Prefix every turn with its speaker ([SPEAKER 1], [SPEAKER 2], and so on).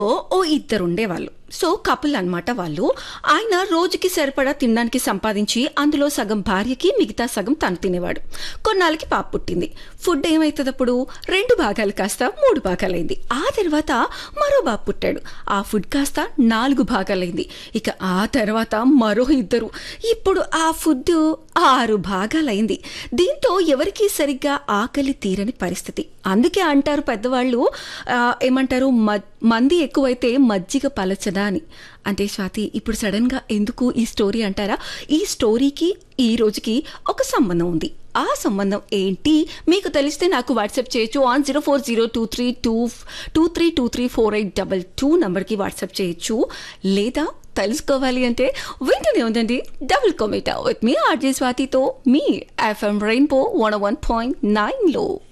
[SPEAKER 1] ఓ ఓ ఇద్దరు ఉండేవాళ్ళు so couple అన్నమాట వాళ్ళు ఆయన రోజుకి సరిపడా తినడానికి సంపాదించి అందులో సగం భార్యకి మిగతా సగం తను తినేవాడు కొన్నాళ్ళకి పాప పుట్టింది ఫుడ్ ఏమవుతుంది అప్పుడు రెండు భాగాలు కాస్త మూడు భాగాలైంది ఆ తర్వాత మరో బాబు పుట్టాడు ఆ ఫుడ్ కాస్త నాలుగు భాగాలైంది ఇక ఆ తర్వాత మరో ఇద్దరు ఇప్పుడు ఆ ఫుడ్ ఆరు భాగాలైంది దీంతో ఎవరికీ సరిగ్గా ఆకలి తీరని పరిస్థితి అందుకే అంటారు పెద్దవాళ్ళు ఆ, ఏమంటారు మ- మంది ఎక్కువైతే మజ్జిగ పలచదా అని అంటే స్వాతి ఇప్పుడు సడన్ గా ఎందుకు ఈ స్టోరీ అంటారా ఈ స్టోరీకి ఈ రోజుకి ఒక సంబంధం ఉంది ఆ సంబంధం ఏంటి మీకు తెలిస్తే నాకు వాట్సాప్ చేయొచ్చు on zero four zero two three two two three two three four eight double two నంబర్కి వాట్సాప్ చేయొచ్చు లేదా తెలుసుకోవాలి అంటే వెంటనే ఉందండి డబుల్ కొమేటా విత్ మీ ఆర్జే స్వాతితో మీ FM rainbow one one point నైన్లో